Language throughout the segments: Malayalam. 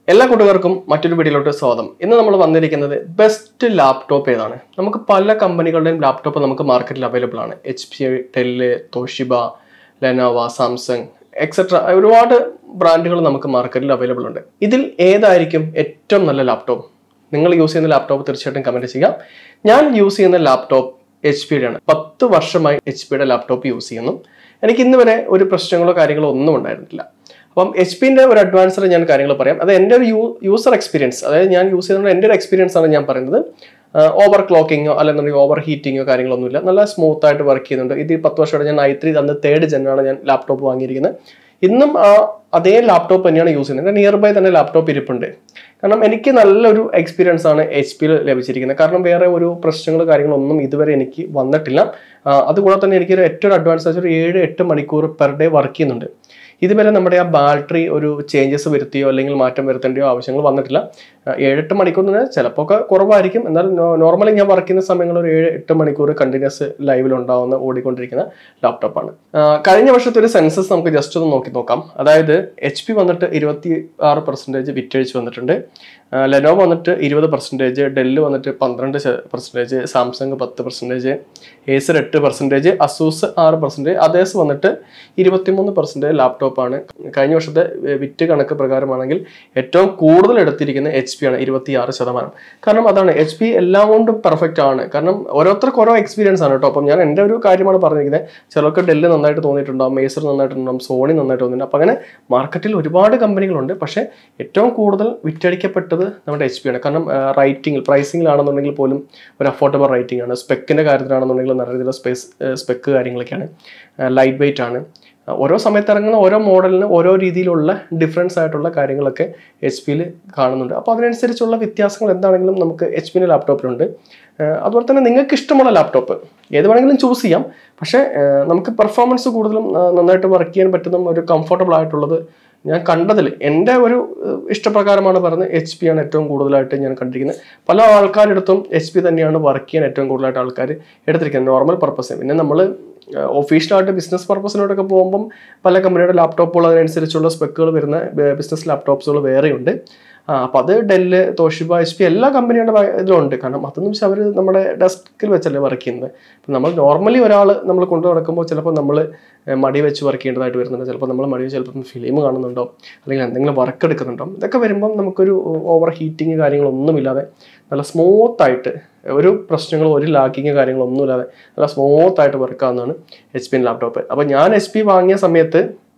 എല്ലാ കൂട്ടുകാർക്കും മറ്റൊരു വീഡിയോയിലോട്ട് സ്വാഗതം ഇന്ന് നമ്മൾ വന്നിരിക്കുന്നത് ബെസ്റ്റ് ലാപ്ടോപ്പ് ഏതാണ് നമുക്ക് പല കമ്പനികളുടെയും ലാപ്ടോപ്പ് നമുക്ക് മാർക്കറ്റിൽ അവൈലബിൾ ആണ് H P Dell Toshiba Lenovo Samsung etcetera ഒരുപാട് ബ്രാൻഡുകൾ നമുക്ക് മാർക്കറ്റിൽ അവൈലബിൾ ഉണ്ട് ഇതിൽ ഏതായിരിക്കും ഏറ്റവും നല്ല ലാപ്ടോപ്പ് നിങ്ങൾ യൂസ് ചെയ്യുന്ന ലാപ്ടോപ്പ് തീർച്ചയായിട്ടും കമന്റ് ചെയ്യാം ഞാൻ യൂസ് ചെയ്യുന്ന ലാപ്ടോപ്പ് എച്ച് പിയുടെ ആണ് പത്ത് വർഷമായി എച്ച് പിയുടെ ലാപ്ടോപ്പ് യൂസ് ചെയ്യുന്നു എനിക്ക് ഇന്ന് വരെ ഒരു പ്രശ്നങ്ങളോ കാര്യങ്ങളോ ഒന്നും ഉണ്ടായിരുന്നില്ല അപ്പം എച്ച് പിന്റെ ഒരു അഡ്വാൻസർ ഞാൻ കാര്യങ്ങൾ പറയാം അത് എൻ്റെ ഒരു യൂസർ എക്സ്പീരിയൻസ് അതായത് ഞാൻ യൂസ് ചെയ്യുന്ന എൻ്റെ ഒരു എക്സ്പീരിയൻസ് ആണ് ഞാൻ പറയുന്നത് ഓവർ ക്ലോക്കിങ്ങോ അല്ലെന്നുണ്ടെങ്കിൽ ഓവർ ഹീറ്റിങ്ങോ കാര്യങ്ങളൊന്നുമില്ല നല്ല സ്മൂത്ത് ആയിട്ട് വർക്ക് ചെയ്യുന്നുണ്ട് ഇത് ഈ പത്ത് വർഷമായിട്ട് ഞാൻ ഐ ത്രീ അന്ന് തേർഡ് ജെന്നാണ് ഞാൻ ലാപ്ടോപ്പ് വാങ്ങിയിരിക്കുന്നത് ഇന്നും ആ അതേ ലാപ്ടോപ്പ് തന്നെയാണ് യൂസ് ചെയ്യുന്നത് എൻ്റെ നിയർ ബൈ തന്നെ ലാപ്ടോപ്പ് ഇരിപ്പുണ്ട് കാരണം എനിക്ക് നല്ലൊരു എക്സ്പീരിയൻസ് ആണ് എച്ച് പിയിൽ ലഭിച്ചിരിക്കുന്നത് കാരണം വേറെ ഒരു പ്രശ്നങ്ങൾ കാര്യങ്ങളൊന്നും ഇതുവരെ എനിക്ക് വന്നിട്ടില്ല ആ, അതുകൂടെ തന്നെ എനിക്ക് ഒരു ഏറ്റവും അഡ്വാൻസ് ഒരു ഏഴ് എട്ട് മണിക്കൂർ പെർ ഡേ വർക്ക് ചെയ്യുന്നുണ്ട് ഇതുവരെ നമ്മുടെ ആ ബാറ്ററി ഒരു ചേഞ്ചസ് വരുത്തിയോ അല്ലെങ്കിൽ മാറ്റം വരുത്തേണ്ടയോ ആവശ്യങ്ങൾ വന്നിട്ടില്ല ആ, ഏഴെട്ട് മണിക്കൂർ എന്ന് പറഞ്ഞാൽ ചിലപ്പോൾ ഒക്കെ കുറവായിരിക്കും എന്നാൽ നോർമലി ഞാൻ വർക്ക് ചെയ്യുന്ന സമയങ്ങളിൽ ഒരു ഏഴ് എട്ട് മണിക്കൂർ കണ്ടിന്യൂസ് ലൈവിൽ ഉണ്ടാവുന്ന ഓടിക്കൊണ്ടിരിക്കുന്ന ലാപ്ടോപ്പാണ് കഴിഞ്ഞ വർഷത്തെ ഒരു സെൻസസ് നമുക്ക് ജസ്റ്റ് ഒന്ന് നോക്കി നോക്കാം അതായത് എച്ച് പി വന്നിട്ട് ഇരുപത്തി ആറ് പെർസെൻറ്റേജ് വിറ്റഴിച്ച് വന്നിട്ടുണ്ട് ലെനോവോ വന്നിട്ട് ഇരുപത് പെർസെൻറ്റേജ് ഡെല്ല് വന്നിട്ട് പന്ത്രണ്ട് പെർസെൻറ്റേജ് സാംസങ് പത്ത് പെർസെൻറ്റേജ് ഏസർ എട്ട് പെർസെൻറ്റേജ് അസൂസ് ആറ് പെർസെൻറ്റേജ് അതേസ് വന്നിട്ട് ഇരുപത്തിമൂന്ന് പെർസെൻറ്റേജ് ലാപ്ടോപ്പാണ് കഴിഞ്ഞ വർഷത്തെ ഏർ വിറ്റ് കണക്ക് പ്രകാരമാണെങ്കിൽ ഏറ്റവും കൂടുതൽ എടുത്തിരിക്കുന്ന എച്ച് പി ആണ് ഇരുപത്തിയാറ് ശതമാനം കാരണം അതാണ് എച്ച് പി എല്ലാം കൊണ്ടും പെർഫെക്റ്റ് ആണ് കാരണം ഓരോരുത്തർക്ക് ഓരോ എക്സ്പീരിയൻസ് ആണ് കേട്ടോ അപ്പം ഞാൻ എൻ്റെ ഒരു കാര്യമാണ് പറഞ്ഞിരിക്കുന്നത് ചിലർക്ക് ഡെല്ല് നന്നായിട്ട് തോന്നിയിട്ടുണ്ടാവും മേസർ നന്നായിട്ടുണ്ടാവും സോണി നന്നായിട്ട് തോന്നിയിട്ടുണ്ട് അപ്പം അങ്ങനെ മാർക്കറ്റിൽ ഒരുപാട് കമ്പനികളുണ്ട് പക്ഷേ ഏറ്റവും കൂടുതൽ വിറ്റഴിക്കപ്പെട്ടത് നമ്മുടെ എച്ച് പി ആണ് കാരണം റൈറ്റിംഗിൽ പ്രൈസിങ്ങിലാണെന്നുണ്ടെങ്കിൽ പോലും ഒരു അഫോർഡബിൾ റൈറ്റിംഗ് ആണ് സ്പെക്കിൻ്റെ കാര്യത്തിലാണെന്നുണ്ടെങ്കിൽ നല്ല രീതിയിലുള്ള സ്പേസ് സ്പെക്ക് കാര്യങ്ങളൊക്കെയാണ് ലൈറ്റ് വെയിറ്റ് ആണ് ആ, ഓരോ സമയത്ത് ഇറങ്ങുന്ന ഓരോ മോഡലിന് ഓരോ രീതിയിലുള്ള ഡിഫറൻസ് ആയിട്ടുള്ള കാര്യങ്ങളൊക്കെ എച്ച് പിയിൽ കാണുന്നുണ്ട് അപ്പോൾ അതിനനുസരിച്ചുള്ള വ്യത്യാസങ്ങൾ എന്താണെങ്കിലും നമുക്ക് എച്ച് പിൻ്റെ ലാപ്ടോപ്പിലുണ്ട് ആ, അതുപോലെ തന്നെ നിങ്ങൾക്ക് ഇഷ്ടമുള്ള ലാപ്ടോപ്പ് ഏത് വേണമെങ്കിലും ചൂസ് ചെയ്യാം പക്ഷേ ആ, നമുക്ക് പെർഫോമൻസ് കൂടുതലും ആ, നന്നായിട്ട് വർക്ക് ചെയ്യാൻ പറ്റുന്ന ഒരു കംഫർട്ടബിൾ ആയിട്ടുള്ളത് ഞാൻ കണ്ടതിൽ എൻ്റെ ഒരു ഏഹ്, ഇഷ്ടപ്രകാരമാണ് പറഞ്ഞത് എച്ച് പി ആണ് ഏറ്റവും കൂടുതലായിട്ട് ഞാൻ കണ്ടിരിക്കുന്നത് പല ആൾക്കാരെടുത്തും എച്ച് പി തന്നെയാണ് വർക്ക് ചെയ്യാൻ ഏറ്റവും കൂടുതലായിട്ട് ആൾക്കാർ എടുത്തിരിക്കുന്നത് നോർമൽ പർപ്പസ് പിന്നെ നമ്മൾ ഒഫീഷ്യലായിട്ട് ബിസിനസ് പർപ്പസിനോടൊക്കെ പോകുമ്പം പല കമ്പനിയുടെ ലാപ്ടോപ്പുകൾ അതിനനുസരിച്ചുള്ള സ്പെക്കുകൾ വരുന്ന ബിസിനസ് ലാപ്ടോപ്സുകൾ വേറെയുണ്ട് ആ, അപ്പം അത് ഡെല്ല് തോഷിബ എച്ച് പി എല്ലാ കമ്പനിയുടെ ഭ- ഇതിലുണ്ട് കാരണം അതൊന്നും പക്ഷെ അവർ നമ്മുടെ ഡെസ്കിൽ വെച്ചല്ലേ വർക്ക് ചെയ്യുന്നത് ഇപ്പം നമ്മൾ നോർമലി ഒരാൾ നമ്മൾ കൊണ്ടു നടക്കുമ്പോൾ ചിലപ്പോൾ നമ്മൾ മടി വെച്ച് വർക്ക് ചെയ്യേണ്ടതായിട്ട് വരുന്നുണ്ട് ചിലപ്പോൾ നമ്മൾ മടി വെച്ച് ചിലപ്പോൾ ഫിലിം കാണുന്നുണ്ടോ അല്ലെങ്കിൽ എന്തെങ്കിലും വർക്ക് എടുക്കുന്നുണ്ടോ ഇതൊക്കെ വരുമ്പം നമുക്കൊരു ഓവർ ഹീറ്റിങ് കാര്യങ്ങളൊന്നുമില്ലാതെ നല്ല സ്മൂത്ത് ആയിട്ട് ഒരു പ്രശ്നങ്ങളും ഒരു ലാക്കിങ് കാര്യങ്ങളൊന്നുമില്ലാതെ നല്ല സ്മൂത്ത് ആയിട്ട് വർക്ക് ആവുന്നതാണ് എച്ച് പി ലാപ്ടോപ്പ് അപ്പോൾ ഞാൻ എച്ച് പി വാങ്ങിയ സമയത്ത്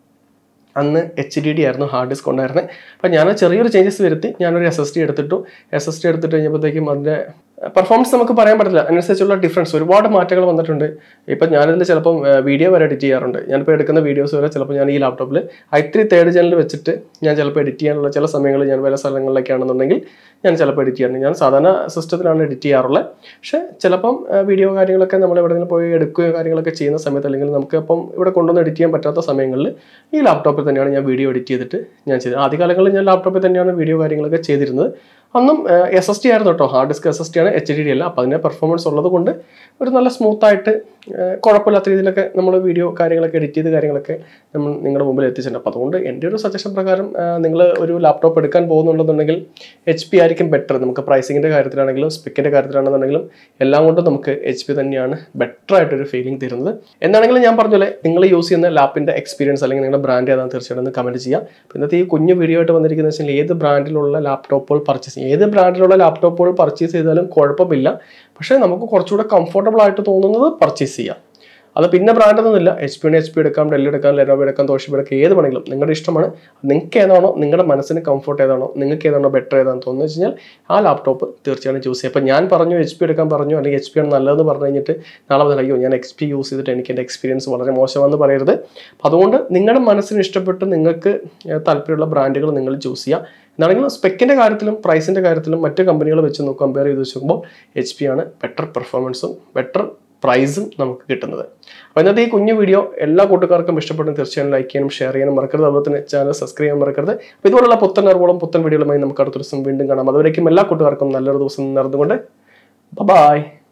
അന്ന് എച്ച് ഡി ഡി ആയിരുന്നു ഹാർഡ് ഡിസ്ക് ഉണ്ടായിരുന്നത് അപ്പം ഞാൻ ചെറിയൊരു ചേഞ്ചസ് വരുത്തി ഞാനൊരു എസ് എസ് ഡി എടുത്തിട്ടു എസ് എസ് ഡി എടുത്തിട്ട് കഴിഞ്ഞപ്പോഴത്തേക്കും അതിൻ്റെ പെർഫോമൻസ് നമുക്ക് പറയാൻ പറ്റില്ല അതിനനുസരിച്ചുള്ള ഡിഫറൻസ് ഒരുപാട് മാറ്റങ്ങൾ വന്നിട്ടുണ്ട് ഇപ്പം ഞാനിതിൽ ചിലപ്പം വീഡിയോ വരെ എഡിറ്റ് ചെയ്യാറുണ്ട് ഞാനിപ്പോൾ എടുക്കുന്ന വീഡിയോസ് വരെ ചിലപ്പോൾ ഞാൻ ഈ ലാപ്ടോപ്പിൽ ഐ ത്രീ തേർഡ് ചാനൽ വെച്ചിട്ട് ഞാൻ ചിലപ്പോൾ എഡിറ്റ് ചെയ്യാനുള്ള ചില സമയങ്ങളിൽ ഞാൻ വേറെ സ്ഥലങ്ങളിലൊക്കെ ആണെന്നുണ്ടെങ്കിൽ ഞാൻ ചിലപ്പോൾ എഡിറ്റ് ചെയ്യാറുണ്ട് ഞാൻ സാധാരണ സിസ്റ്റത്തിലാണ് എഡിറ്റ് ചെയ്യാറുള്ളത് പക്ഷേ ചിലപ്പം വീഡിയോ കാര്യങ്ങളൊക്കെ നമ്മൾ എവിടെയെങ്കിലും പോയി എടുക്കുകയോ കാര്യങ്ങളൊക്കെ ചെയ്യുന്ന സമയത്ത് അല്ലെങ്കിൽ നമുക്ക് അപ്പം ഇവിടെ കൊണ്ടുവന്ന് എഡിറ്റ് ചെയ്യാൻ പറ്റാത്ത സമയങ്ങളിൽ ഈ ലാപ്ടോപ്പിൽ തന്നെയാണ് ഞാൻ വീഡിയോ എഡിറ്റ് ചെയ്തിട്ട് ഞാൻ ചെയ്തത് ആദ്യകാലങ്ങളിൽ ഞാൻ ലാപ്ടോപ്പിൽ തന്നെയാണ് വീഡിയോ കാര്യങ്ങളൊക്കെ ചെയ്തിരുന്നത് അന്നും എസ് എസ് ടി ആയിരുന്നു കേട്ടോ hard disk S S T ആണ് എച്ച് ഡി ഡി അല്ല അപ്പോൾ അതിൻ്റെ പെർഫോമൻസ് ഉള്ളത് കൊണ്ട് ഒരു നല്ല സ്മൂത്തായിട്ട് കുഴപ്പമില്ലാത്ത രീതിയിലൊക്കെ നമ്മൾ വീഡിയോ കാര്യങ്ങളൊക്കെ എഡിറ്റ് ചെയ്ത് കാര്യങ്ങളൊക്കെ നമ്മൾ നിങ്ങളുടെ മുമ്പിൽ എത്തിച്ചിട്ടുണ്ട് അപ്പോൾ അതുകൊണ്ട് എൻ്റെ ഒരു സജഷൻ പ്രകാരം നിങ്ങൾ ഒരു ലാപ്ടോപ്പ് എടുക്കാൻ പോകുന്നുണ്ടെന്നുണ്ടെങ്കിൽ എച്ച് പി ആയിരിക്കും ബെറ്റർ നമുക്ക് പ്രൈസിങ്ങിൻ്റെ കാര്യത്തിലാണെങ്കിലും സ്പെക്കിൻ്റെ കാര്യത്തിലാണെന്നുണ്ടെങ്കിലും എല്ലാം കൊണ്ടും നമുക്ക് എച്ച് പി തന്നെയാണ് ബെറ്റർ ആയിട്ടൊരു ഫീലിംഗ് തരുന്നത് എന്നാണെങ്കിലും ഞാൻ പറഞ്ഞ നിങ്ങൾ യൂസ് ചെയ്യുന്ന ലാപ്പിൻ്റെ എക്സ്പീരിയൻസ് അല്ലെങ്കിൽ നിങ്ങളുടെ ബ്രാൻഡ് ഏതാണെന്ന് തീർച്ചയായിട്ടും ഒന്ന് കമൻറ്റ് ചെയ്യാം അപ്പോൾ ഇന്നത്തെ ഈ കുഞ്ഞു വീഡിയോ ആയിട്ട് വന്നിരിക്കുന്നത് വെച്ചാൽ ഏത് ബ്രാൻഡിലുള്ള ലാപ്ടോപ്പുകൾ പർച്ചേസ് ചെയ്യും ഏത് ബ്രാൻഡിലുള്ള ലാപ്ടോപ്പുകൾ പർച്ചേസ് ചെയ്താലും കുഴപ്പമില്ല പക്ഷേ നമുക്ക് കുറച്ചുകൂടെ കംഫർട്ടബിൾ ആയിട്ട് തോന്നുന്നത് പർച്ചേസ് ചെയ്യാം അത് പിന്നെ ബ്രാൻഡ് ഒന്നുമില്ല എച്ച് പി എച്ച് പി എടുക്കാം ഡെല്ല് എടുക്കാം ലെനോവോ എടുക്കാം തോഷിബ എടുക്കാം ഏത് വേണമെങ്കിലും നിങ്ങളുടെ ഇഷ്ടമാണ് നിങ്ങൾക്ക് ഏതാണോ നിങ്ങളുടെ മനസ്സിന് കംഫർട്ട് ഏതാണോ നിങ്ങൾക്ക് ഏതാണോ ബെറ്റർ ഏതാണെന്ന് തോന്നുന്നു വെച്ച് കഴിഞ്ഞാൽ ആ ലാപ്ടോപ്പ് തീർച്ചയായും ചൂസ് ചെയ്യുക അപ്പോൾ ഞാൻ പറഞ്ഞു എച്ച് പി എടുക്കാൻ പറഞ്ഞു അല്ലെങ്കിൽ എച്ച് പി ആണ് നല്ലതെന്ന് പറഞ്ഞു കഴിഞ്ഞിട്ട് നാളെ മുതൽ അയ്യോ ഞാൻ എക്സ് പി യൂസ് ചെയ്തിട്ട് എനിക്ക് എൻ്റെ എക്സ്പീരിയൻസ് വളരെ മോശമാണെന്ന് പറയരുത് അപ്പോൾ അതുകൊണ്ട് നിങ്ങളുടെ മനസ്സിന് ഇഷ്ടപ്പെട്ട് നിങ്ങൾക്ക് ഏഹ്, താല്പര്യമുള്ള ബ്രാൻഡുകൾ നിങ്ങൾ ചൂസ് ചെയ്യുക എന്നാണെങ്കിൽ സ്പെക്കിൻ്റെ കാര്യത്തിലും പ്രൈസിൻ്റെ കാര്യത്തിലും മറ്റ് കമ്പനികൾ വെച്ച് നോക്കും കമ്പയർ ചെയ്ത് വെച്ച് നോക്കുമ്പോൾ എച്ച് പി ആണ് ബെറ്റർ പെർഫോമൻസും ബെറ്റർ പ്രൈസും നമുക്ക് കിട്ടുന്നത് അപ്പോൾ ഇന്നത്തെ ഈ കുഞ്ഞു വീഡിയോ എല്ലാ കൂട്ടുകാർക്കും ഇഷ്ടപ്പെടുന്ന തീർച്ചയായും ലൈക്ക് ചെയ്യാനും ഷെയർ ചെയ്യാനും മറക്കരുത് അതുപോലെ തന്നെ ചാനൽ സബ്സ്ക്രൈബ് ചെയ്യാൻ മറക്കരുത് അപ്പോൾ ഇതുപോലുള്ള പുത്തൻ അറിവുകളും പുത്തൻ വീഡിയോകളുമായി നമുക്ക് അടുത്ത ദിവസം വീണ്ടും കാണാം അതുവരേക്കും എല്ലാ കൂട്ടുകാർക്കും നല്ലൊരു ദിവസം നേർന്നുകൊണ്ട് ബൈ